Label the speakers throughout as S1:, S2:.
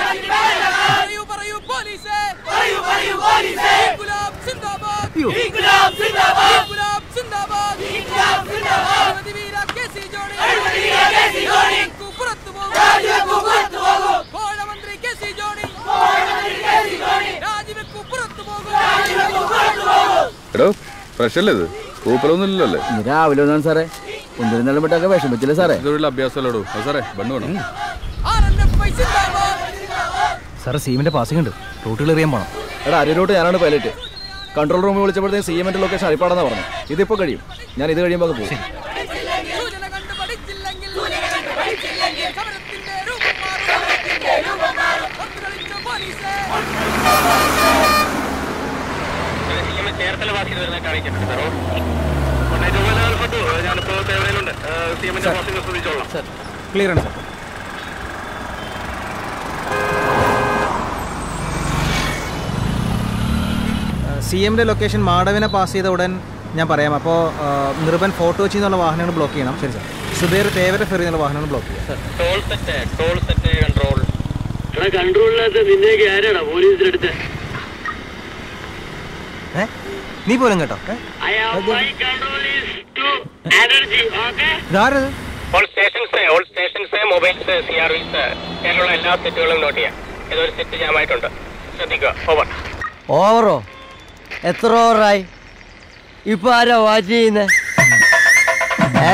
S1: പറയൂ പറയൂ പോലീസേ പറയൂ പറയൂ പോലീസേ ഗുലാബ് സിന്ദാബാദ്
S2: ഇൻകുലാബ് സിന്ദാബാദ്
S1: ഗുലാബ് സിന്ദാബാദ്
S2: ഇൻകുലാബ് സിന്ദാബാദ്
S1: അഴിമതി വീര കെ സി ജോണി
S2: അഴിമതി വീര കെ സി ജോണി
S1: രാജിവെക്കൂ, പുറത്തു പോകൂ
S2: രാജിവെക്കൂ, പുറത്തു പോകൂ.
S1: കോഴമന്ത്രി കെ സി ജോണി
S2: കോഴമന്ത്രി കെ സി ജോണി
S1: രാജിവെക്കൂ പുറത്തു പോകൂ
S2: രാജിവെക്കൂ, പുറത്തു പോകൂ.
S3: എടോ ഫ്രഷ് അല്ലേ ഇത് കൂപ്പലൊന്നും ഇല്ലല്ലോ
S4: ഇന്ന് രാവിലെ വന്നാണ് സാറേ ഒന്നിനും നല്ല മറ്റൊക്കെ വിഷമിച്ചില്ല സാറേ
S3: ഇതൊരു അഭ്യാസമല്ലോ അത് സാറേ ബണ്ണ് വേണം
S1: ആർ എൻ എഫ് ഐ സിന്ദാബാദ്
S5: സാറേ സീമിന്റെ പാസിംഗ് ഉണ്ട് റൂട്ടുകൾ എറിയാൻ പോണം
S4: എടാ അരൂരോട്ട് ഞാനാണ് പൈലറ്റ് കൺട്രോൾ റൂമിൽ വിളിച്ചപ്പോഴത്തേക്ക് സി എമ്മിന്റെ ലൊക്കേഷൻ അരിപ്പാടെന്നാ പറഞ്ഞു ഇതിപ്പോ കഴിയും ഞാൻ ഇത് കഴിയുമ്പോൾ പോകും
S1: സൂചന കണ്ടു പഠിച്ചില്ലെങ്കിൽ സമരത്തിന്റെ രൂപം മാറും ഒത്തുകളിച്ച പോലീസേ
S5: ക്ലിയർ ആണ് സാർ സി എമ്മിന്റെ ലൊക്കേഷൻ മാടവിനെ പാസ് ചെയ്ത ഉടൻ ഞാൻ പറയാം അപ്പോൾ നിർബൻ ഫോട്ടോ വെച്ച് എന്നുള്ള വാഹനങ്ങൾ ബ്ലോക്ക് ചെയ്യണം ശരി സാർ സുബേർ തേവര ഫെറി എന്നുള്ള വാഹനങ്ങൾ ബ്ലോക്ക് ചെയ്യാം
S6: കൺട്രോളിനകത്ത് നിന്നേക്ക് ആരാടാ പോലീസിലെടുത്ത്
S5: ഏ നീ പോലും കേട്ടോ ഏ? ഇതാരത്
S7: all stations all stations mobiles C R വിസ് കേരള എല്ലാ സെറ്റുകളും നോട്ട് ചെയ്യാം ഇതൊരു സെറ്റ് ജാമായിട്ടുണ്ട് ശ്രദ്ധിക്കുക ഓവർ
S8: ഓവറോ എത്ര ഓവറായി ഇപ്പൊ ആരാ വാച്ച് ചെയ്യുന്നേ ഏ?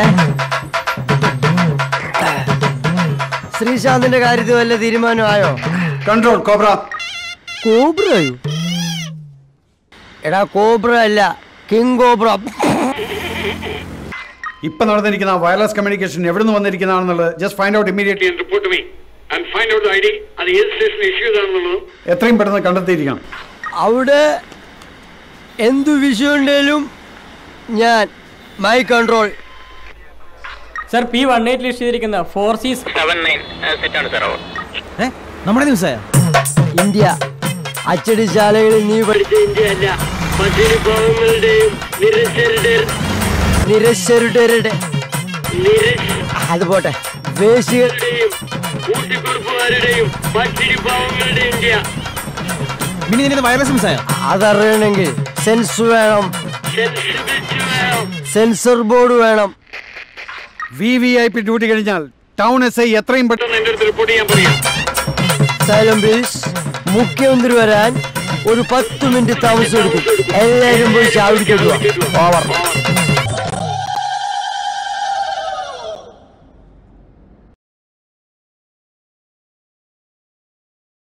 S8: ശ്രീശാന്തിന്റെ കാര്യത്തിൽ വല്ല തീരുമാനമായോ
S9: കൺട്രോൾ കോബ്ര
S8: കോബ്രയോ എടാ കോബ്ര അല്ല കിങ് കോബ്ര
S9: ഇപ്പൊ നടന്നിരിക്കുന്ന വയർലെസ് കമ്മ്യൂണിക്കേഷൻ എവിടെ നിന്ന് വന്നിരിക്കുന്നതാണെന്നുള്ളത് just find out immediately
S6: report me and find out I D അത് ഏത് സ്റ്റേഷൻ ഇഷ്യൂ ചെയ്താണെന്നുള്ളത്
S9: എത്രയും പെട്ടെന്ന് കണ്ടെത്തിയിരിക്കണം
S8: അവിടെ എന്തു വിഷയമുണ്ടേലും ഞാൻ my control
S10: sir P one eight list ചെയ്തിരിക്കുന്ന ഫോർ സീസ്
S7: സെവൻ നയൻ സെറ്റാണ് സാർ ഓവർ
S5: ഏ നമ്മുടെ ന്യൂസായ
S8: ഇന്ത്യ അച്ചടിശാലകളിൽ നീ പഠിച്ച ഇന്ത്യ അല്ല പട്ടിണിപ്പാവങ്ങളുടെയും നിരക്ഷരുടെ നിരക്ഷരുടെ അത് പോട്ടെ വേശികളുടെയും കൂട്ടിക്കുറുപ്പുകാരുടെയും പട്ടിണിപ്പാവങ്ങളുടെയും ഇന്ത്യ
S5: മിനി നിന്റെ വയർലെസ് മിസ്സായ
S8: അതറിയണമെങ്കിൽ സെൻസ് വേണം സെൻസർ ബോർഡ് വേണം
S9: V V I P duty കഴിഞ്ഞാൽ ടൗൺ എസ് ഐ എത്രയും പെട്ടെന്ന്
S6: എന്റെ അടുത്ത് റിപ്പോർട്ട് ചെയ്യാൻ പറയാം
S8: സൈലം പ്ലീസ് മുഖ്യമന്ത്രി വരാൻ ഒരു പത്ത് മിനിറ്റ് താമസം എടുക്കും എല്ലാവരും പോയി ചാവിടിക്കൊടുക്കുക ഓവർ